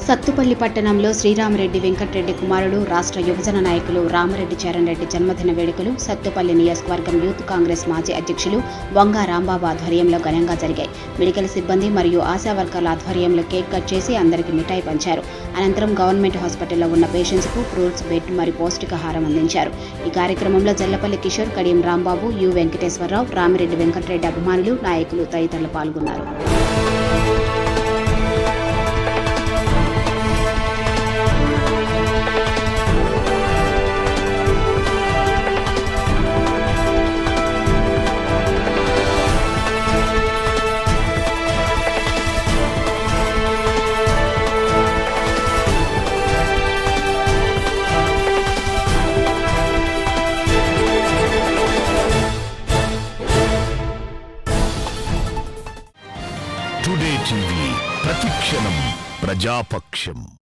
సత్తుపల్లి పట్టణంలో శ్రీరామరెడ్డి వెంకటరెడ్డి కుమారుడు రాష్ట్ర యువజన నాయకులు రామరెడ్డి చరణ్ రెడ్డి జన్మదిన వేడుకలు సత్తుపల్లి నియోజకవర్గం యూత్ కాంగ్రెస్ మాజీ అధ్యక్షులు వంగా రాంబాబు ఆధ్వర్యంలో ఘనంగా జరిగాయి మెడికల్ సిబ్బంది మరియు ఆశా వర్కర్ల ఆధ్వర్యంలో కేక్ కట్ చేసి అందరికీ మిఠాయి పంచారు అనంతరం గవర్నమెంట్ హాస్పిటల్లో ఉన్న పేషెంట్స్కు ఫ్రూట్స్ బెడ్ మరియు పౌష్టికాహారం అందించారు ఈ కార్యక్రమంలో జల్లపల్లి కిషోర్ కడియం రాంబాబు యు వెంకటేశ్వరరావు రామిరెడ్డి వెంకటరెడ్డి అభిమానులు నాయకులు తదితరులు పాల్గొన్నారు టుడే టీవీ ప్రతిక్షణం ప్రజాపక్షం